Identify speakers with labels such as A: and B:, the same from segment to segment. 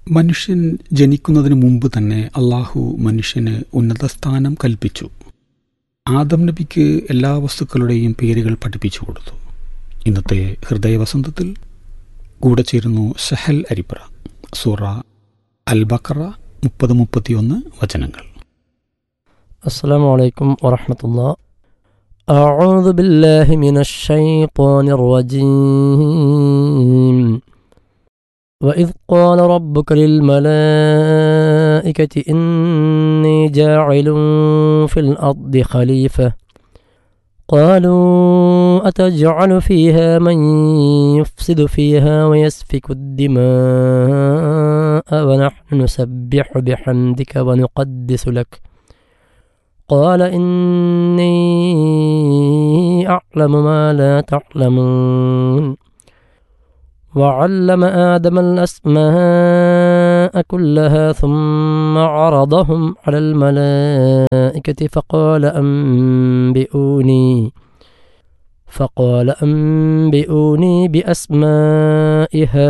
A: മനുഷ്യൻ ജനിക്കുന്നതിന് മുമ്പ് തന്നെ അള്ളാഹു മനുഷ്യന് ഉന്നത സ്ഥാനം കൽപ്പിച്ചു ആദം നബിക്ക് എല്ലാ വസ്തുക്കളുടെയും പേരുകൾ പഠിപ്പിച്ചു കൊടുത്തു ഇന്നത്തെ ഹൃദയവസന്തത്തിൽ കൂടെ ചേരുന്നു ഷഹൽ അരിപ്ര സൂറ അൽ ബക്കറ മുപ്പത് മുപ്പത്തിയൊന്ന് വചനങ്ങൾ
B: السلام عليكم ورحمة الله أعوذ بالله من الشيطان الرجيم وإذ قال ربك للملائكة إني جاعل في الأرض خليفة قالوا أتجعل فيها من يفسد فيها ويسفك الدماء ونحن نسبح بحمدك ونقدس لك قال إني أعلم ما لا تعلمون وعلم آدم الأسماء كلها ثم عرضهم على الملائكة فقال أنبئوني فقال أنبئوني بأسماء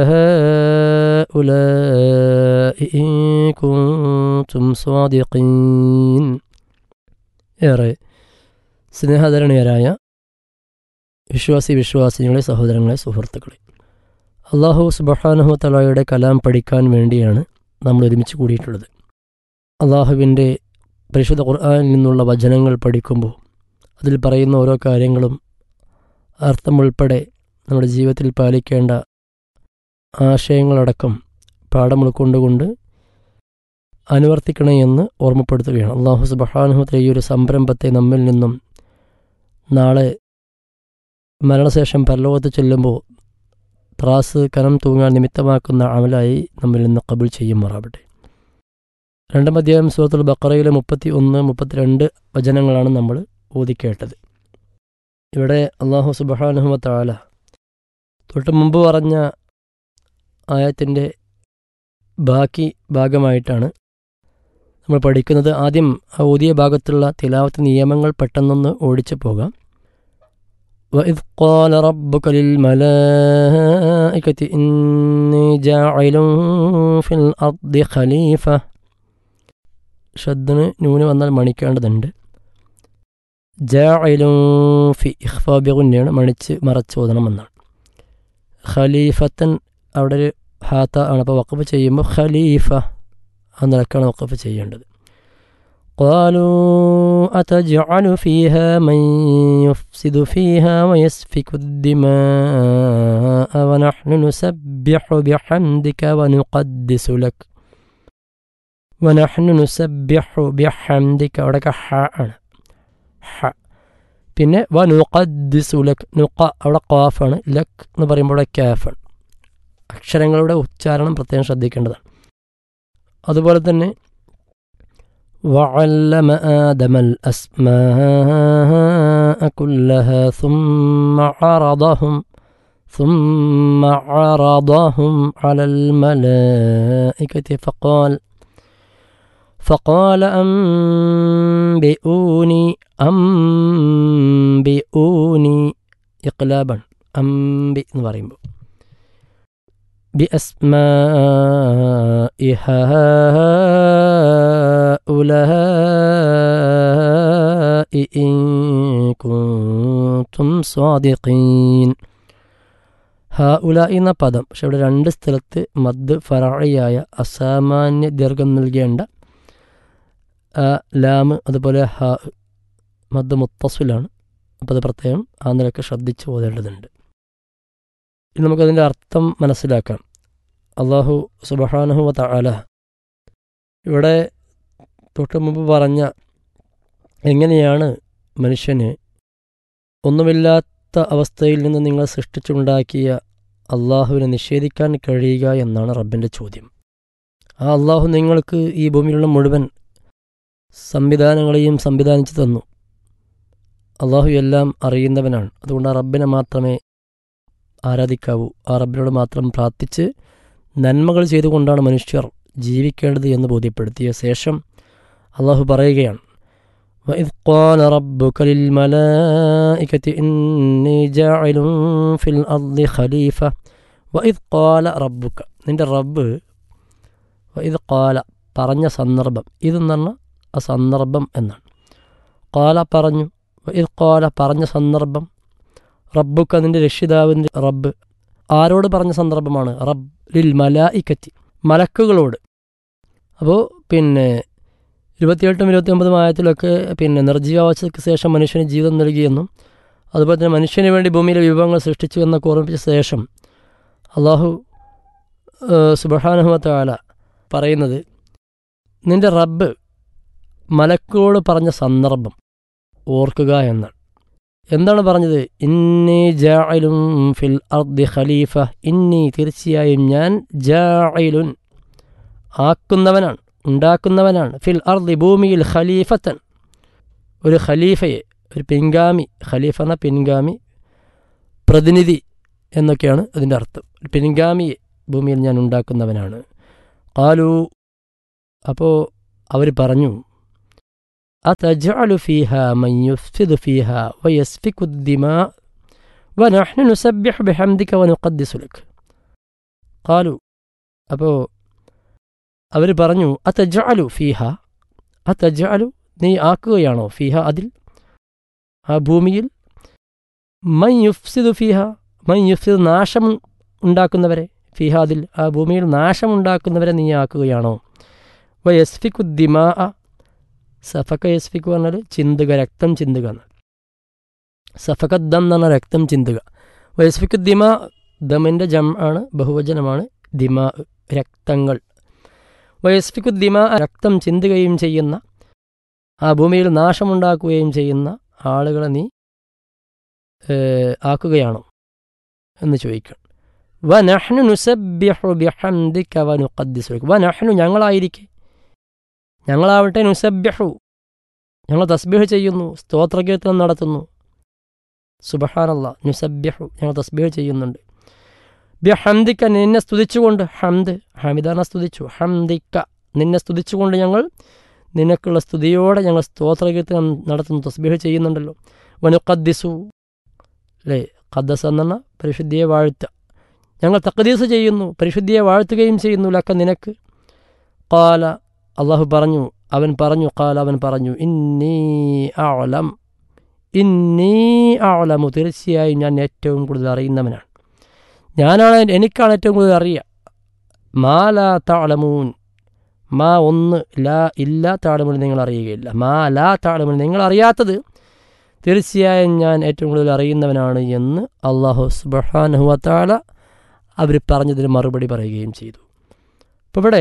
B: هؤلاء إن كنتم صادقين ഏറെ സ്നേഹധരണീയരായ വിശ്വാസി വിശ്വാസികളെ സഹോദരങ്ങളെ സുഹൃത്തുക്കളെ അള്ളാഹു സുബഹാനഹു തലായുടെ കലാം പഠിക്കാൻ വേണ്ടിയാണ് നമ്മൾ ഒരുമിച്ച് കൂടിയിട്ടുള്ളത് അള്ളാഹുവിൻ്റെ പരിശുദ്ധ ഖുർആാനിൽ നിന്നുള്ള വചനങ്ങൾ പഠിക്കുമ്പോൾ അതിൽ പറയുന്ന ഓരോ കാര്യങ്ങളും അർത്ഥം ഉൾപ്പെടെ നമ്മുടെ ജീവിതത്തിൽ പാലിക്കേണ്ട ആശയങ്ങളടക്കം പാഠം ഉൾക്കൊണ്ടുകൊണ്ട് അനുവർത്തിക്കണേ എന്ന് ഓർമ്മപ്പെടുത്തുകയാണ് അള്ളാഹു സുബഹാനുഹത്തിലെ ഈ ഒരു സംരംഭത്തെ നമ്മിൽ നിന്നും നാളെ മരണശേഷം പരലോകത്ത് ചെല്ലുമ്പോൾ ത്രാസ് കനം തൂങ്ങാൻ നിമിത്തമാക്കുന്ന അമലായി നമ്മിൽ നിന്ന് കബിൾ ചെയ്യുമാറാവട്ടെ രണ്ടാം അധ്യായം സുഹൃത്തുൽ ബക്കറയിലെ മുപ്പത്തി ഒന്ന് മുപ്പത്തിരണ്ട് വചനങ്ങളാണ് നമ്മൾ ഓതിക്കേട്ടത് ഇവിടെ അള്ളാഹു സുബഹാനുഹമത്താല തൊട്ട് മുമ്പ് പറഞ്ഞ ആയത്തിൻ്റെ ബാക്കി ഭാഗമായിട്ടാണ് നമ്മൾ പഠിക്കുന്നത് ആദ്യം ആ ഓതിയ ഭാഗത്തുള്ള തിലാവത്ത് നിയമങ്ങൾ പെട്ടെന്നൊന്ന് ഓടിച്ചു പോകാം وإذ قال ربك للملائكة إني جاعل في الأرض خليفة ഷദ്ദിന് നൂന് വന്നാൽ മണിക്കേണ്ടതുണ്ട് ജാഇലും ഫി ഇഖ്ഫാബിഗുന്നെയാണ് മണിച്ച് മറച്ച് ഓതണമെന്നാണ് ഖലീഫത്തൻ അവിടെ ഒരു ഹാത്ത ആണ് അപ്പോൾ വഖഫ് ചെയ്യുമ്പോൾ ഖലീഫ ആ നിലക്കാണ് വഖഫ് ചെയ്യേണ്ടത് قالوا أتجعل فيها من يفسد فيها ويسفك الدماء ونحن نسبح بحمدك ونقدس لك ونحن نسبح بحمدك അവിടെയൊക്കെ ഹ ആണ് ഹ പിന്നെ വനുഖദ്ദിസു ലക് നുഖ അവിടെ ഖാഫാണ് ലക് എന്ന് പറയുമ്പോൾ അവിടെ കാഫാണ് അക്ഷരങ്ങളുടെ ഉച്ചാരണം പ്രത്യേകം ശ്രദ്ധിക്കേണ്ടതാണ് അതുപോലെ തന്നെ وعلم آدم الأسماء كلها ثم عرضهم ثم عرضهم على الملائكة فقال فقال أنبئوني أنبئوني إقلابا أنبئ نبريمبو بأسماء هؤلاء إن كنتم صادقين ഹാഉല എന്ന പദം പക്ഷെ ഇവിടെ രണ്ട് സ്ഥലത്ത് മദ് ഫറായിയായ അസാമാന്യ ദീർഘം നൽകേണ്ട ലാമ് അതുപോലെ ഹ മദ് മുത്തസുലാണ് അപ്പോൾ അത് പ്രത്യേകം ആ നിലക്ക് ശ്രദ്ധിച്ച് ഓതേണ്ടതുണ്ട് ഇനി നമുക്കതിൻ്റെ അർത്ഥം മനസ്സിലാക്കാം അള്ളാഹു സുബഹാനഹു തആല ഇവിടെ തൊട്ട് മുമ്പ് പറഞ്ഞ എങ്ങനെയാണ് മനുഷ്യന് ഒന്നുമില്ലാത്ത അവസ്ഥയിൽ നിന്ന് നിങ്ങൾ സൃഷ്ടിച്ചുണ്ടാക്കിയ അള്ളാഹുവിനെ നിഷേധിക്കാൻ കഴിയുക എന്നാണ് റബ്ബിൻ്റെ ചോദ്യം ആ അള്ളാഹു നിങ്ങൾക്ക് ഈ ഭൂമിയിലുള്ള മുഴുവൻ സംവിധാനങ്ങളെയും സംവിധാനിച്ചു തന്നു അള്ളാഹു എല്ലാം അറിയുന്നവനാണ് അതുകൊണ്ട് ആ റബ്ബിനെ മാത്രമേ ആരാധിക്കാവൂ ആ റബ്ബിനോട് മാത്രം പ്രാർത്ഥിച്ച് നന്മകൾ ചെയ്തുകൊണ്ടാണ് മനുഷ്യർ ജീവിക്കേണ്ടത് എന്ന് ബോധ്യപ്പെടുത്തിയ ശേഷം അള്ളാഹു പറയുകയാണ് وإذ قال ربك للملائكة إني جاعل في الأرض خليفة وإذ قال ربك നിന്റെ റബ്ബ് ഇത് കാല പറഞ്ഞ സന്ദർഭം ഇതെന്ന് പറഞ്ഞാൽ ആ സന്ദർഭം എന്നാണ് കാല പറഞ്ഞു ഇത് കാല പറഞ്ഞ സന്ദർഭം റബ്ബുക്ക് അതിൻ്റെ രക്ഷിതാവിൻ്റെ റബ്ബ് ആരോട് പറഞ്ഞ സന്ദർഭമാണ് റബ് ലിൽ മലായിക്കത്തി മലക്കുകളോട് അപ്പോൾ പിന്നെ ഇരുപത്തിയെട്ടും ഇരുപത്തി ഒമ്പതും ആയത്തിലൊക്കെ പിന്നെ നിർജീവാവസ്ഥയ്ക്ക് ശേഷം മനുഷ്യന് ജീവിതം നൽകിയെന്നും അതുപോലെ തന്നെ മനുഷ്യന് വേണ്ടി ഭൂമിയിലെ വിഭവങ്ങൾ സൃഷ്ടിച്ചു എന്നൊക്കെ ഓർമ്മിപ്പിച്ച ശേഷം അള്ളാഹു സുബഹാനുഹമത്താല പറയുന്നത് നിന്റെ റബ്ബ് മലക്കുകളോട് പറഞ്ഞ സന്ദർഭം ഓർക്കുക എന്നാണ് എന്താണ് പറഞ്ഞത് ഇന്നി ജായിലും ഫിൽ അർദി ഖലീഫ ഇന്നി തീർച്ചയായും ഞാൻ ജായിലുൻ ആക്കുന്നവനാണ് ഉണ്ടാക്കുന്നവനാണ് ഫിൽ അർദി ഭൂമിയിൽ ഖലീഫത്തൻ ഒരു ഖലീഫയെ ഒരു പിൻഗാമി ഖലീഫ എന്ന പിൻഗാമി പ്രതിനിധി എന്നൊക്കെയാണ് അതിൻ്റെ അർത്ഥം ഒരു പിൻഗാമിയെ ഭൂമിയിൽ ഞാൻ ഉണ്ടാക്കുന്നവനാണ് കാലു അപ്പോൾ അവർ പറഞ്ഞു أتجعل فيها من يفسد فيها ويسفك الدماء ونحن نسبح بحمدك ونقدس لك قالوا അപ്പോൾ അവർ പറഞ്ഞു അത്തജാലു ഫീഹ അത്തജാലു നീ ആക്കുകയാണോ ഫീഹ അതിൽ ആ ഭൂമിയിൽ മൈ യുഫ്സിദു ഫീഹ മൈ യുഫ്സിദ് നാശം ഉണ്ടാക്കുന്നവരെ ഫീഹ അതിൽ ആ ഭൂമിയിൽ നാശമുണ്ടാക്കുന്നവരെ നീ ആക്കുകയാണോ വ യസ്ഫിക്കുദ്ദിമാ സഫക്ക യസ്ഫിക്ക് പറഞ്ഞാൽ ചിന്തുക രക്തം ചിന്തുക എന്ന് സഫക്കദ്ദം എന്ന് പറഞ്ഞാൽ രക്തം ചിന്തുക വയസ്ഫിക്ക് ദിമ ദമിൻ്റെ ജം ആണ് ബഹുവചനമാണ് ദിമ രക്തങ്ങൾ വയസ്ഫിക്കു ദിമ രക്തം ചിന്തുകയും ചെയ്യുന്ന ആ ഭൂമിയിൽ നാശമുണ്ടാക്കുകയും ചെയ്യുന്ന ആളുകളെ നീ ആക്കുകയാണോ എന്ന് ചോദിക്കണം വ നഹ്നു നുസബ്യഹു ബിഹംദിക വ നുഖദ്ദിസു വ നഹ്നു ഞങ്ങളായിരിക്കെ ഞങ്ങളാവട്ടെ നുസബ്യഹു ഞങ്ങൾ തസ്ബീഹ് ചെയ്യുന്നു സ്തോത്രകീർത്തനം നടത്തുന്നു സുബഹാനല്ല നുസബ്യഹു ഞങ്ങൾ തസ്ബീഹ് ചെയ്യുന്നുണ്ട് ബിഹംദിക്ക നിന്നെ സ്തുതിച്ചുകൊണ്ട് ഹംദ് ഹമിദാന സ്തുതിച്ചു ഹംദിക്ക നിന്നെ സ്തുതിച്ചുകൊണ്ട് ഞങ്ങൾ നിനക്കുള്ള സ്തുതിയോടെ ഞങ്ങൾ സ്തോത്രകീർത്തനം നടത്തുന്നു തസ്ബീഹ് ചെയ്യുന്നുണ്ടല്ലോ വനുഖദ്ദിസു അല്ലേ ഖദ്ദസ് എന്ന പരിശുദ്ധിയെ വാഴ്ത്ത ഞങ്ങൾ തക്കദീസ് ചെയ്യുന്നു പരിശുദ്ധിയെ വാഴ്ത്തുകയും ചെയ്യുന്നു ലക്ക നിനക്ക് കാല അള്ളാഹു പറഞ്ഞു അവൻ പറഞ്ഞു കാല അവൻ പറഞ്ഞു ഇന്നീ ആളം ഇന്നീ ആളമു തീർച്ചയായും ഞാൻ ഏറ്റവും കൂടുതൽ അറിയുന്നവനാണ് ഞാനാണ് എനിക്കാണ് ഏറ്റവും കൂടുതൽ അറിയുക മാ ലാ താളമൂൻ മാ ഒന്ന് ലാ ഇല്ല താളമുൻ നിങ്ങൾ അറിയുകയില്ല മാ ലാ താളമുൻ നിങ്ങൾ അറിയാത്തത് തീർച്ചയായും ഞാൻ ഏറ്റവും കൂടുതൽ അറിയുന്നവനാണ് എന്ന് അള്ളാഹു സുബഹാനുഹത്താല അവർ പറഞ്ഞതിന് മറുപടി പറയുകയും ചെയ്തു അപ്പോൾ ഇവിടെ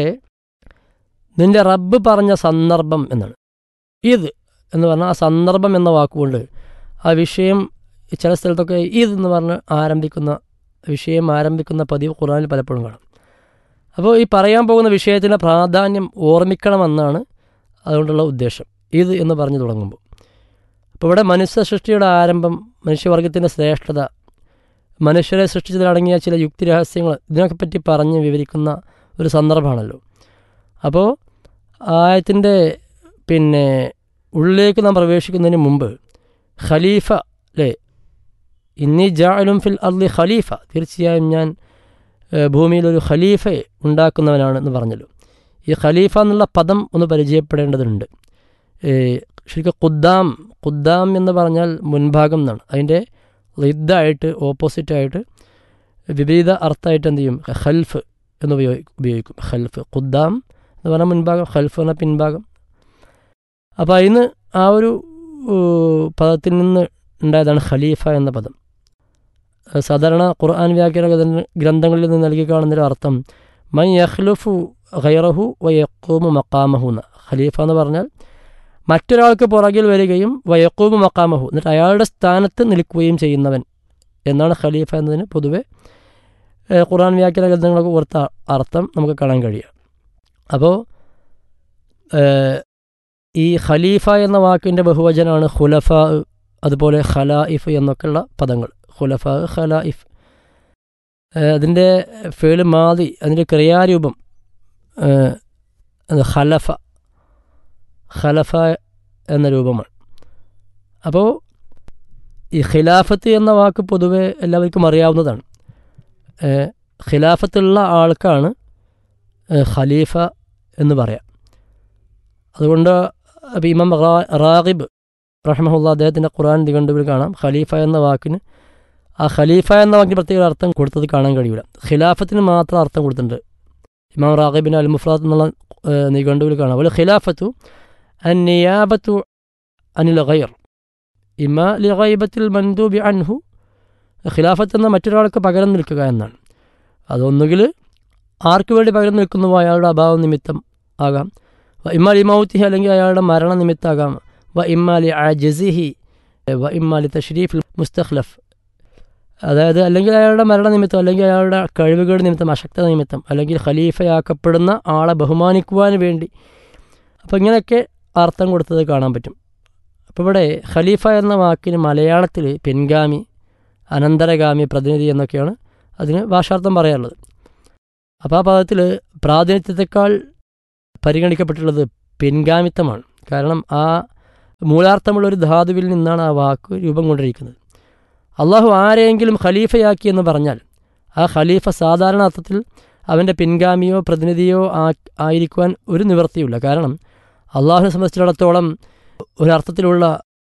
B: നിന്റെ റബ്ബ് പറഞ്ഞ സന്ദർഭം എന്നാണ് ഇത് എന്ന് പറഞ്ഞാൽ ആ സന്ദർഭം എന്ന വാക്കുകൊണ്ട് ആ വിഷയം ചില സ്ഥലത്തൊക്കെ ഇത് എന്ന് പറഞ്ഞ് ആരംഭിക്കുന്ന വിഷയം ആരംഭിക്കുന്ന പതിവ് ഖുറാനിൽ പലപ്പോഴും കാണാം അപ്പോൾ ഈ പറയാൻ പോകുന്ന വിഷയത്തിൻ്റെ പ്രാധാന്യം ഓർമ്മിക്കണമെന്നാണ് അതുകൊണ്ടുള്ള ഉദ്ദേശം ഇത് എന്ന് പറഞ്ഞു തുടങ്ങുമ്പോൾ അപ്പോൾ ഇവിടെ മനുഷ്യ സൃഷ്ടിയുടെ ആരംഭം മനുഷ്യവർഗത്തിൻ്റെ ശ്രേഷ്ഠത മനുഷ്യരെ സൃഷ്ടിച്ചതിലടങ്ങിയ ചില യുക്തിരഹസ്യങ്ങൾ ഇതിനൊക്കെ പറ്റി പറഞ്ഞ് വിവരിക്കുന്ന ഒരു സന്ദർഭമാണല്ലോ അപ്പോൾ ആയത്തിൻ്റെ പിന്നെ ഉള്ളിലേക്ക് നാം പ്രവേശിക്കുന്നതിന് മുമ്പ് ഖലീഫ അല്ലേ ഇന്നി ജാലും ഫിൽ അർലി ഖലീഫ തീർച്ചയായും ഞാൻ ഭൂമിയിലൊരു ഖലീഫയെ ഉണ്ടാക്കുന്നവനാണ് എന്ന് പറഞ്ഞല്ലോ ഈ ഖലീഫ എന്നുള്ള പദം ഒന്ന് പരിചയപ്പെടേണ്ടതുണ്ട് ശരിക്കും ഖുദ്ദാം ഖുദ്ദാം എന്ന് പറഞ്ഞാൽ മുൻഭാഗം എന്നാണ് അതിൻ്റെ ലിദ്ദായിട്ട് ഓപ്പോസിറ്റായിട്ട് വിപരീത അർത്ഥമായിട്ട് എന്ത് ചെയ്യും ഖൽഫ് എന്ന് ഉപയോഗി ഉപയോഗിക്കും ഖൽഫ് ഖുദ്ദാം എന്ന് പറഞ്ഞാൽ മുൻഭാഗം ഖൽഫ് എന്ന പിൻഭാഗം അപ്പോൾ അതിന് ആ ഒരു പദത്തിൽ നിന്ന് ഉണ്ടായതാണ് ഖലീഫ എന്ന പദം സാധാരണ ഖുർആൻ വ്യാഖ്യാന ഗ്രന്ഥങ്ങളിൽ നിന്ന് നൽകി കാണുന്നൊരു അർത്ഥം മൈ യഹ്ലുഫു ഖൈറഹു വയക്കൂമു മക്കാമഹു എന്ന ഖലീഫ എന്ന് പറഞ്ഞാൽ മറ്റൊരാൾക്ക് പുറകിൽ വരികയും വയക്കൂമു മക്കാമഹു എന്നിട്ട് അയാളുടെ സ്ഥാനത്ത് നിൽക്കുകയും ചെയ്യുന്നവൻ എന്നാണ് ഖലീഫ എന്നതിന് പൊതുവെ ഖുർആൻ വ്യാഖ്യാന ഗ്രന്ഥങ്ങളൊക്കെ ഓർത്ത അർത്ഥം നമുക്ക് കാണാൻ കഴിയുക അപ്പോൾ ഈ ഖലീഫ എന്ന വാക്കിൻ്റെ ബഹുവചനാണ് ഖുലഫ അതുപോലെ ഖലായിഫ് എന്നൊക്കെയുള്ള പദങ്ങൾ ഖുലഫ ഖലായിഫ് അതിൻ്റെ ഫേല് മാതി അതിൻ്റെ ക്രിയാരൂപം ഖലഫ ഖലഫ എന്ന രൂപമാണ് അപ്പോൾ ഈ ഖിലാഫത്ത് എന്ന വാക്ക് പൊതുവെ എല്ലാവർക്കും അറിയാവുന്നതാണ് ഖിലാഫത്തുള്ള ആൾക്കാണ് ഖലീഫ എന്ന് പറയാം അതുകൊണ്ട് അപ്പോൾ ഇമാം റാ- റാഗിബ് റഹ്മഹുല്ല അദ്ദേഹത്തിൻ്റെ ഖുർആൻ നിഘണ്ടുവിൽ കാണാം ഖലീഫ എന്ന വാക്കിന് ആ ഖലീഫ എന്ന വാക്കിന് പ്രത്യേക അർത്ഥം കൊടുത്തത് കാണാൻ കഴിയില്ല ഖിലാഫത്തിന് മാത്രം അർത്ഥം കൊടുത്തിട്ടുണ്ട് ഇമാം റാഗിബിന് അൽ മുഫ്രാത്ത് എന്നുള്ള ഏഹ്, നിഘണ്ടുവിൽ കാണാം അതുപോലെ ഖിലാഫത്തു അൻ നിയാബത്തു അനിൽ ഗൈർ ഇമ ലി ഗൈബത്തിൽ മൻദൂബി അൻഹു ഖിലാഫത്ത് എന്ന മറ്റൊരാൾക്ക് പകരം നിൽക്കുക എന്നാണ് അതൊന്നുകിൽ ആർക്ക് വേണ്ടി പകരം നിൽക്കുന്നുവോ അയാളുടെ അഭാവം നിമിത്തം ആകാം വ ഇമ്മാലി മൗത്തിഹി അല്ലെങ്കിൽ അയാളുടെ മരണ നിമിത്താകാം വ ഇമ്മാലി അജസിഹി വ ഇമ്മാലി തഷ്രീഫ് മുസ്തഖ്ലഫ് അതായത് അല്ലെങ്കിൽ അയാളുടെ മരണ നിമിത്തം അല്ലെങ്കിൽ അയാളുടെ കഴിവുകേട് നിമിത്തം അശക്തത നിമിത്തം അല്ലെങ്കിൽ ഖലീഫയാക്കപ്പെടുന്ന ആളെ ബഹുമാനിക്കുവാൻ വേണ്ടി അപ്പോൾ ഇങ്ങനെയൊക്കെ അർത്ഥം കൊടുത്തത് കാണാൻ പറ്റും അപ്പോൾ ഇവിടെ ഖലീഫ എന്ന വാക്കിന് മലയാളത്തിൽ പിൻഗാമി അനന്തരഗാമി പ്രതിനിധി എന്നൊക്കെയാണ് അതിന് ഭാഷാർത്ഥം പറയാറുള്ളത് അപ്പോൾ ആ പദത്തിൽ പ്രാതിനിധ്യത്തെക്കാൾ പരിഗണിക്കപ്പെട്ടുള്ളത് പിൻഗാമിത്വമാണ് കാരണം ആ മൂലാർത്ഥമുള്ള ഒരു ധാതുവിൽ നിന്നാണ് ആ വാക്ക് രൂപം കൊണ്ടിരിക്കുന്നത് അള്ളാഹു ആരെയെങ്കിലും ഖലീഫയാക്കി എന്ന് പറഞ്ഞാൽ ആ ഖലീഫ സാധാരണ അർത്ഥത്തിൽ അവൻ്റെ പിൻഗാമിയോ പ്രതിനിധിയോ ആ ആയിരിക്കുവാൻ ഒരു നിവൃത്തിയില്ല കാരണം അള്ളാഹുവിനെ സംബന്ധിച്ചിടത്തോളം ഒരർത്ഥത്തിലുള്ള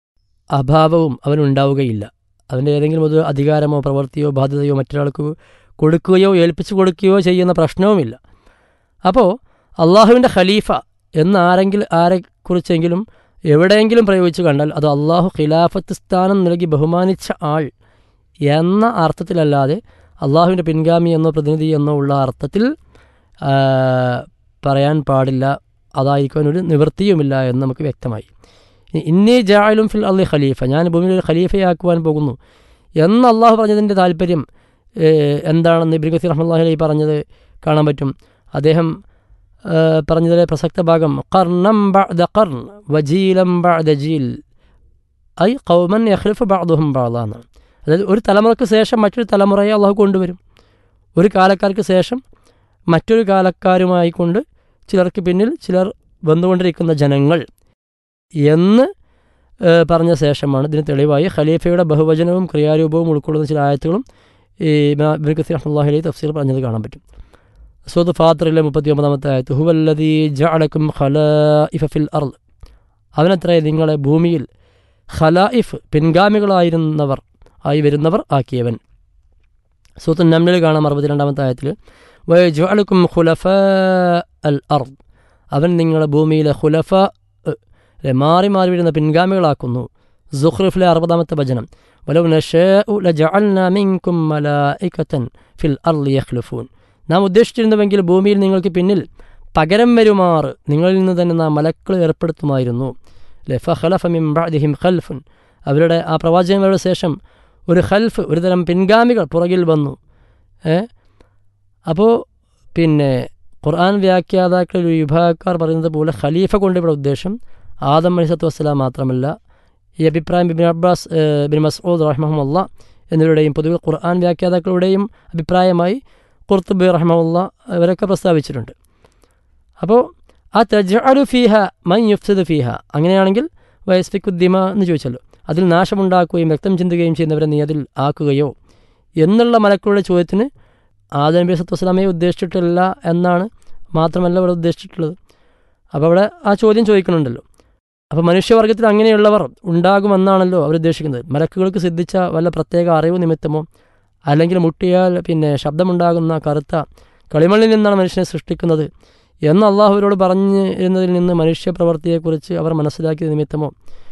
B: അഭാവവും അവനുണ്ടാവുകയില്ല അവൻ്റെ ഏതെങ്കിലും ഒരു അധികാരമോ പ്രവൃത്തിയോ ബാധ്യതയോ മറ്റൊരാൾക്ക് കൊടുക്കുകയോ ഏൽപ്പിച്ചു കൊടുക്കുകയോ ചെയ്യുന്ന പ്രശ്നവുമില്ല അപ്പോൾ അള്ളാഹുവിൻ്റെ ഖലീഫ എന്ന് ആരെങ്കിലും ആരെക്കുറിച്ചെങ്കിലും എവിടെയെങ്കിലും പ്രയോഗിച്ചു കണ്ടാൽ അത് അള്ളാഹു ഖിലാഫത്ത് സ്ഥാനം നൽകി ബഹുമാനിച്ച ആൾ എന്ന അർത്ഥത്തിലല്ലാതെ അള്ളാഹുവിൻ്റെ പിൻഗാമി എന്നോ പ്രതിനിധി എന്നോ ഉള്ള അർത്ഥത്തിൽ ആ, പറയാൻ പാടില്ല അതായിരിക്കാൻ ഒരു നിവൃത്തിയുമില്ല എന്ന് നമുക്ക് വ്യക്തമായി ഇനി ഇന്നി ജായാലും ഫിൽ അള്ളി ഖലീഫ ഞാൻ ഭൂമിയിൽ ഒരു ഖലീഫയാക്കുവാൻ പോകുന്നു എന്ന് അള്ളാഹു പറഞ്ഞതിൻ്റെ താല്പര്യം ഏഹ്, എന്താണെന്ന് ഇബ്രി ഖസീർ റഹ്മല്ലാഹി അലൈഹി പറഞ്ഞത് കാണാൻ പറ്റും അദ്ദേഹം ഏഹ്, പറഞ്ഞതിലെ പ്രസക്ത ഭാഗം കർണം ബഅദ കർൺ വജീലം ബഅദ ജീൽ ഐ കൗമൻ യഖ്ലിഫ് ബഅദുഹും ബഅദ എന്നാണ് അതായത് ഒരു തലമുറയ്ക്ക് ശേഷം മറ്റൊരു തലമുറയെ അള്ളാഹു കൊണ്ടുവരും ഒരു കാലക്കാർക്ക് ശേഷം മറ്റൊരു കാലക്കാരുമായി കൊണ്ട് ചിലർക്ക് പിന്നിൽ ചിലർ വന്നുകൊണ്ടിരിക്കുന്ന ജനങ്ങൾ എന്ന് ഏഹ്, പറഞ്ഞ ശേഷമാണ് ഇതിന് തെളിവായി ഖലീഫയുടെ ബഹുവചനവും ക്രിയാരൂപവും ഉൾക്കൊള്ളുന്ന ചില ആയത്തുകളും ഈ ഇബ്നു കസീർ റഹ്മത്തുള്ളാഹി അലൈഹി തഫ്സീർ പറഞ്ഞത് കാണാൻ പറ്റും സൂദ് ഫാത്തറിലെ മുപ്പത്തി ഒമ്പതാമത്തെ ആയത്ത് ഹുവല്ലദീ ജഅലക്കും ഖലാഇഫ ഫിൽ അർള് അവനത്രേ നിങ്ങളെ ഭൂമിയിൽ ഖലായിഫ് പിൻഗാമികളായിരുന്നവർ ആയി വരുന്നവർ ആക്കിയവൻ സൂത്ത് നമ്നിൽ കാണാം അറുപത്തിരണ്ടാമത്തെ ആയത്തിൽ വയജഅലക്കും ഖുലഫ അൽ അർദ് അവൻ നിങ്ങളെ ഭൂമിയിലെ ഖുലഫ അല്ലെ, മാറി മാറി വരുന്ന പിൻഗാമികളാക്കുന്നു സുഖ്റിഫിലെ അറുപതാമത്തെ ഭജനം വലവ് നശാഉ ലജഅൽനാ മിൻകും മലായികതൻ ഫിൽ അർളി യഖ്ലുഫൂൻ നാം ഉദ്ദേശിച്ചിരുന്നുവെങ്കിൽ ഭൂമിയിൽ നിങ്ങൾക്ക് പിന്നിൽ പകരം വരുമാറ് നിങ്ങളിൽ നിന്ന് തന്നെ നാം മലക്കൾ ഏർപ്പെടുത്തുമായിരുന്നു അല്ലെ ഫഖലഫ മിൻ ബഅദിഹിം ഖൽഫുൻ അവരുടെ ആ പ്രവാചകന്മാരുടെ ശേഷം ഒരു ഖൽഫ് ഒരു തരം പിൻഗാമികൾ പുറകിൽ വന്നു ഏ അപ്പോൾ പിന്നെ ഖുർആൻ വ്യാഖ്യാതാക്കളിൽ ഒരു വിഭാഗക്കാർ പറയുന്നത് പോലെ ഖലീഫ കൊണ്ട് ഇവിടെ ഉദ്ദേശം ആദം അലിസത്തു വസ്സലാം മാത്രമല്ല ഈ അഭിപ്രായം ബിൻ അബ്ബാസ് ഏഹ്, ബിൻ മസ്ഊദ് റഹ്മഹമുല്ല എന്നിവരുടെയും പൊതുവെ ഖുർആൻ വ്യാഖ്യാതാക്കളുടെയും അഭിപ്രായമായി ഖുർത്തുബി റഹ്മുല്ല ഇവരൊക്കെ പ്രസ്താവിച്ചിട്ടുണ്ട് അപ്പോൾ ആ തജഅലു ഫീഹ മൈ യുഫ്സിദ് ഫീഹ അങ്ങനെയാണെങ്കിൽ വയസ്ഫിക്കുദ്ദിമ എന്ന് ചോദിച്ചല്ലോ അതിൽ നാശമുണ്ടാക്കുകയും രക്തം ചിന്തുകയും ചെയ്യുന്നവരെ നീ അതിൽ ആക്കുകയോ എന്നുള്ള മലക്കളുടെ ചോദ്യത്തിന് ആദം നബി സത്തു വസ്സലാമയെ ഉദ്ദേശിച്ചിട്ടില്ല എന്നാണ് മാത്രമല്ല ഇവിടെ ഉദ്ദേശിച്ചിട്ടുള്ളത് അപ്പോൾ അവിടെ ആ ചോദ്യം ചോദിക്കുന്നുണ്ടല്ലോ അപ്പോൾ മനുഷ്യവർഗത്തിൽ അങ്ങനെയുള്ളവർ ഉണ്ടാകുമെന്നാണല്ലോ അവർ ഉദ്ദേശിക്കുന്നത് മലക്കുകൾക്ക് സിദ്ധിച്ച വല്ല പ്രത്യേക അറിവ് നിമിത്തമോ അല്ലെങ്കിൽ മുട്ടിയാൽ പിന്നെ ശബ്ദമുണ്ടാകുന്ന കറുത്ത കളിമണ്ണിൽ നിന്നാണ് മനുഷ്യനെ സൃഷ്ടിക്കുന്നത് എന്ന് അള്ളാഹു അവരോട് പറഞ്ഞിരുന്നതിൽ നിന്ന് മനുഷ്യപ്രവൃത്തിയെക്കുറിച്ച് അവർ മനസ്സിലാക്കിയ നിമിത്തമോ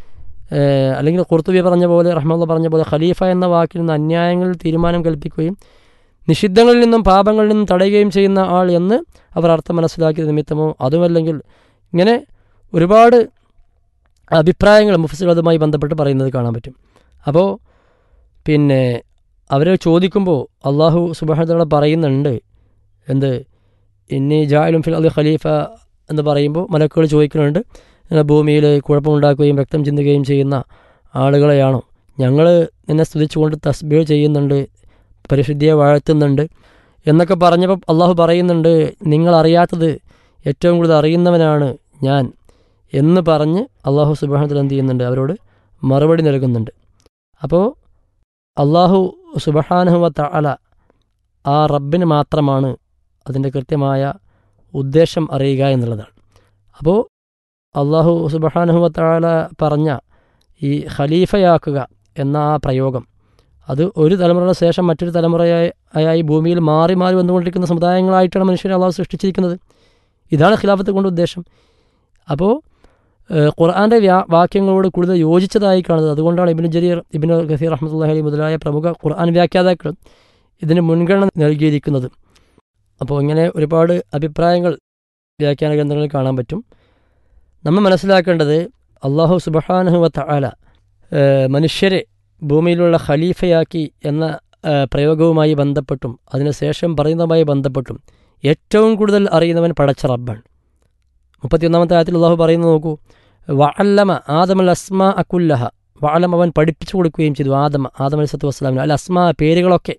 B: ഏഹ്, അല്ലെങ്കിൽ കുർത്തുബി പറഞ്ഞ പോലെ റഹ്മുള്ള പറഞ്ഞ പോലെ ഖലീഫ എന്ന വാക്കിൽ നിന്ന് അന്യായങ്ങളിൽ തീരുമാനം കൽപ്പിക്കുകയും നിഷിദ്ധങ്ങളിൽ നിന്നും പാപങ്ങളിൽ നിന്നും തടയുകയും ചെയ്യുന്ന ആൾ എന്ന് അവർ അർത്ഥം മനസ്സിലാക്കിയ നിമിത്തമോ അതുമല്ലെങ്കിൽ ഇങ്ങനെ ഒരുപാട് അഭിപ്രായങ്ങൾ മുഫസിൽ അതുമായി ബന്ധപ്പെട്ട് പറയുന്നത് കാണാൻ പറ്റും അപ്പോൾ പിന്നെ അവരെ ചോദിക്കുമ്പോൾ അള്ളാഹു സുബാനത്തോടെ പറയുന്നുണ്ട് എന്ത് ഇന്നി ജായാലും ഫിൽ അലി ഖലീഫ എന്ന് പറയുമ്പോൾ മലക്കുകൾ ചോദിക്കുന്നുണ്ട് ഇങ്ങനെ ഭൂമിയിൽ കുഴപ്പമുണ്ടാക്കുകയും രക്തം ചിന്തുകയും ചെയ്യുന്ന ആളുകളെയാണോ ഞങ്ങൾ നിന്നെ സ്തുതിച്ചുകൊണ്ട് തസ്ബീർ ചെയ്യുന്നുണ്ട് പരിശുദ്ധിയെ വാഴ്ത്തുന്നുണ്ട് എന്നൊക്കെ പറഞ്ഞപ്പോൾ അള്ളാഹു പറയുന്നുണ്ട് നിങ്ങൾ അറിയാത്തത് ഏറ്റവും കൂടുതൽ അറിയുന്നവനാണ് ഞാൻ എന്ന് പറഞ്ഞ് അള്ളാഹു സുബാനത്തിൽ എന്ത് ചെയ്യുന്നുണ്ട് അവരോട് മറുപടി നൽകുന്നുണ്ട് അപ്പോൾ അള്ളാഹു സുബഹാനുഹ തഅല ആ റബ്ബിന് മാത്രമാണ് അതിൻ്റെ കൃത്യമായ ഉദ്ദേശം അറിയുക എന്നുള്ളതാണ് അപ്പോൾ അള്ളാഹു സുബഹാനുഹത്താല പറഞ്ഞ ഈ ഖലീഫയാക്കുക എന്ന ആ പ്രയോഗം അത് ഒരു തലമുറയുടെ ശേഷം മറ്റൊരു തലമുറയായി ആയി ഭൂമിയിൽ മാറി മാറി വന്നുകൊണ്ടിരിക്കുന്ന സമുദായങ്ങളായിട്ടാണ് മനുഷ്യരെ അള്ളാഹു സൃഷ്ടിച്ചിരിക്കുന്നത് ഇതാണ് ഖിലാഫത്ത് കൊണ്ട് ഉദ്ദേശം അപ്പോൾ ഖുർആാൻ്റെ വ്യാ വാക്യങ്ങളോട് കൂടുതൽ യോജിച്ചതായി കാണുന്നത് അതുകൊണ്ടാണ് ഇബിന് ജരീർ ഇബിന് ഖസീർ അഹമ്മദ് അലി മുതലായ പ്രമുഖ ഖുർആൻ വ്യാഖ്യാതാക്കൾ ഇതിന് മുൻഗണന നൽകിയിരിക്കുന്നത് അപ്പോൾ ഇങ്ങനെ ഒരുപാട് അഭിപ്രായങ്ങൾ വ്യാഖ്യാന ഗ്രന്ഥങ്ങളിൽ കാണാൻ പറ്റും നമ്മൾ മനസ്സിലാക്കേണ്ടത് അള്ളാഹു സുബഹാനുഹുവ തആല മനുഷ്യരെ ഭൂമിയിലുള്ള ഖലീഫയാക്കി എന്ന പ്രയോഗവുമായി ബന്ധപ്പെട്ടും അതിനുശേഷം പറയുന്നതുമായി ബന്ധപ്പെട്ടും ഏറ്റവും കൂടുതൽ അറിയുന്നവൻ പടച്ച റബ്ബാണ് മുപ്പത്തിയൊന്നാമത്തെ ആയത്തിൽ അള്ളാഹു പറയുന്നത് നോക്കൂ വഅല്ലമ ആദമൽ അസ്മ അക്കുല്ലഹ വഅലം അവൻ പഠിപ്പിച്ചു കൊടുക്കുകയും ചെയ്തു ആദമ ആദം അലി സത്തു വസ്സലാമിന് അൽ അസ്മ പേരുകളൊക്കെ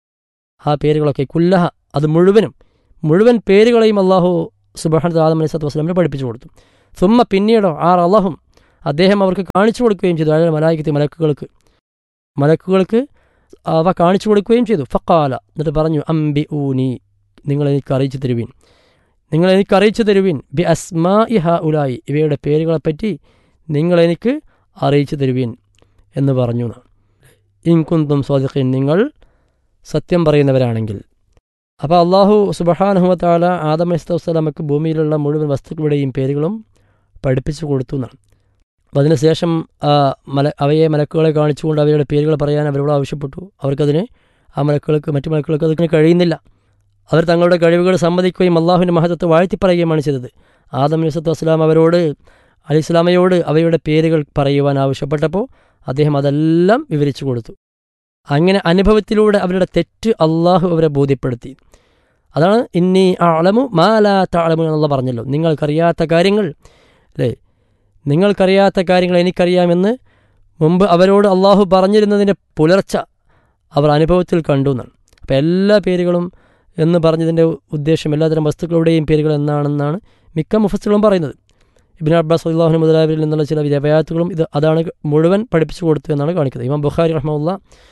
B: ആ പേരുകളൊക്കെ കുല്ലഹ അത് മുഴുവനും മുഴുവൻ പേരുകളെയും അള്ളാഹു സുബഹാൻ ആദം അലി സത്തു വസ്സലാമിന് പഠിപ്പിച്ചു കൊടുത്തു സുമ്മ പിന്നീടോ ആ അള്ളാഹും അദ്ദേഹം അവർക്ക് കാണിച്ചു കൊടുക്കുകയും ചെയ്തു അതായത് മലായിക്കത്തി മലക്കുകൾക്ക് മലക്കുകൾക്ക് അവ കാണിച്ചു കൊടുക്കുകയും ചെയ്തു ഫക്കാല എന്നിട്ട് പറഞ്ഞു അംബി ഊനി നിങ്ങൾ എനിക്ക് അറിയിച്ചു തരുവീൻ നിങ്ങൾ എനിക്ക് അറിയിച്ചു തരുവീൻ ബി അസ്മാ ഇഹ ഉലായി ഇവയുടെ പേരുകളെപ്പറ്റി നിങ്ങൾ എനിക്ക് അറിയിച്ചു തരുവീൻ എന്ന് പറഞ്ഞു ഇൻകുന്തും സ്വാദിഖീൻ നിങ്ങൾ സത്യം പറയുന്നവരാണെങ്കിൽ അപ്പോൾ അള്ളാഹു സുബഹാനുഹത്താല ആദം അലിസ്ലാമക്ക് ഭൂമിയിലുള്ള മുഴുവൻ വസ്തുക്കളുടെയും പേരുകളും പഠിപ്പിച്ചു കൊടുത്തു എന്നാണ് അതിനുശേഷം മല അവയെ മലക്കുകളെ കാണിച്ചുകൊണ്ട് അവയുടെ പേരുകൾ പറയാൻ അവരോട് ആവശ്യപ്പെട്ടു അവർക്കതിന് ആ മലക്കുകൾക്ക് മറ്റു മലക്കുകൾക്ക് അതിന് കഴിയുന്നില്ല അവർ തങ്ങളുടെ കഴിവുകൾ സമ്മതിക്കുകയും അള്ളാഹുവിൻ്റെ മഹത്വത്തെ വാഴ്ത്തി പറയുകയുമാണ് ചെയ്തത് ആദം അലിസ്വത്തു വസ്സലാം അവരോട് അലി ഇസ്ലാമയോട് അവയുടെ പേരുകൾ പറയുവാൻ ആവശ്യപ്പെട്ടപ്പോൾ അദ്ദേഹം അതെല്ലാം വിവരിച്ചു കൊടുത്തു അങ്ങനെ അനുഭവത്തിലൂടെ അവരുടെ തെറ്റ് അള്ളാഹു അവരെ ബോധ്യപ്പെടുത്തി അതാണ് ഇന്നി അളമു മാലാ താളമു എന്നുള്ള പറഞ്ഞല്ലോ നിങ്ങൾക്കറിയാത്ത കാര്യങ്ങൾ അല്ലേ നിങ്ങൾക്കറിയാത്ത കാര്യങ്ങൾ എനിക്കറിയാമെന്ന് മുമ്പ് അവരോട് അള്ളാഹു പറഞ്ഞിരുന്നതിൻ്റെ പുലർച്ച അവർ അനുഭവത്തിൽ കണ്ടു എന്നാണ് അപ്പോൾ എല്ലാ പേരുകളും എന്ന് പറഞ്ഞതിൻ്റെ ഉദ്ദേശം എല്ലാതരം വസ്തുക്കളുടെയും പേരുകൾ എന്നാണെന്നാണ് മിക്ക മുഫസ്സുകളും പറയുന്നത് ഇബിൻ അബ്ബാസ് അള്ളാഹുന് മുതലാവരിൽ നിന്നുള്ള ചില രവയാത്തുകളും ഇത് അതാണ് മുഴുവൻ പഠിപ്പിച്ചു കൊടുത്തു എന്നാണ് കാണിക്കുന്നത് ഇമാം ബുഖാരി റഹ്മുള്ള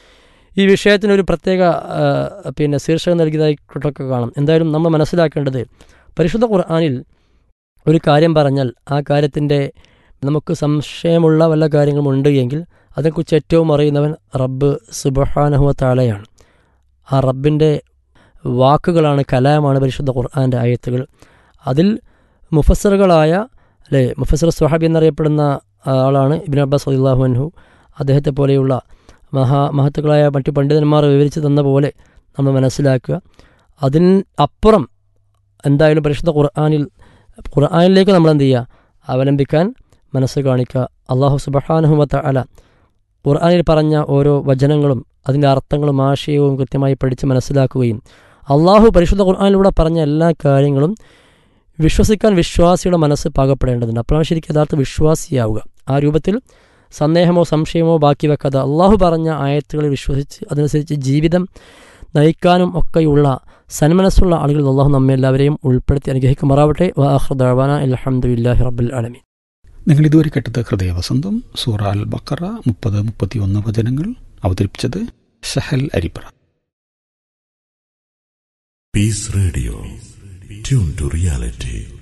B: ഈ വിഷയത്തിനൊരു പ്രത്യേക പിന്നെ ശീർഷകം നൽകിയതായിട്ടൊക്കെ കാണാം എന്തായാലും നമ്മൾ മനസ്സിലാക്കേണ്ടത് പരിശുദ്ധ ഖുർആാനിൽ ഒരു കാര്യം പറഞ്ഞാൽ ആ കാര്യത്തിൻ്റെ നമുക്ക് സംശയമുള്ള വല്ല കാര്യങ്ങളും ഉണ്ട് എങ്കിൽ അതേക്കുറിച്ച് ഏറ്റവും അറിയുന്നവൻ റബ്ബ് സുബഹാനഹുവ താലയാണ് ആ റബ്ബിൻ്റെ വാക്കുകളാണ് കലാമാണ് പരിശുദ്ധ ഖുർആാൻ്റെ ആയത്തുകൾ അതിൽ മുഫസറുകളായ അല്ലേ മുഫസർ സുഹാബി എന്നറിയപ്പെടുന്ന ആളാണ് ഇബിൻ അബ്ബാസ് അള്ളാഹു അൻഹു അദ്ദേഹത്തെ പോലെയുള്ള മഹാ മഹത്തുക്കളായ മറ്റു പണ്ഡിതന്മാർ വിവരിച്ചു തന്ന പോലെ നമ്മൾ മനസ്സിലാക്കുക അതിന് അപ്പുറം എന്തായാലും പരിശുദ്ധ ഖുർആാനിൽ ഖുർആാനിലേക്ക് നമ്മൾ എന്ത് ചെയ്യുക അവലംബിക്കാൻ മനസ്സ് കാണിക്കുക അള്ളാഹു സുബഹാനുഹമത്ത അല ഖുർആാനിൽ പറഞ്ഞ ഓരോ വചനങ്ങളും അതിൻ്റെ അർത്ഥങ്ങളും ആശയവും കൃത്യമായി പഠിച്ച് മനസ്സിലാക്കുകയും അള്ളാഹു പരിശുദ്ധ ഖുർആാനിലൂടെ പറഞ്ഞ എല്ലാ കാര്യങ്ങളും വിശ്വസിക്കാൻ വിശ്വാസിയുടെ മനസ്സ് പാകപ്പെടേണ്ടതുണ്ട് അപ്പോഴാണ് ശരിക്കും യഥാർത്ഥ വിശ്വാസിയാവുക ആ രൂപത്തിൽ സന്ദേഹമോ സംശയമോ ബാക്കി വെക്കാതെ അള്ളാഹു പറഞ്ഞ ആയത്തുകളിൽ വിശ്വസിച്ച് അതനുസരിച്ച് ജീവിതം നയിക്കാനും ഒക്കെയുള്ള സന്മനസ്സുള്ള ആളുകൾ അള്ളാഹു നമ്മെ എല്ലാവരെയും ഉൾപ്പെടുത്തി അനുഗ്രഹിക്കുമാറാവട്ടെ വാഹ്ദാന അലഹമുല്ലാഹി റബ്ബുൽ അലമീൻ
A: നിങ്ങൾ ഇതുവരെ കേട്ടത് ഹൃദയവസന്തം സൂറ അൽ ബക്കറ മുപ്പത് മുപ്പത്തിയൊന്ന് വചനങ്ങൾ അവതരിപ്പിച്ചത് Shahal Arippara
C: peace radio tune to reality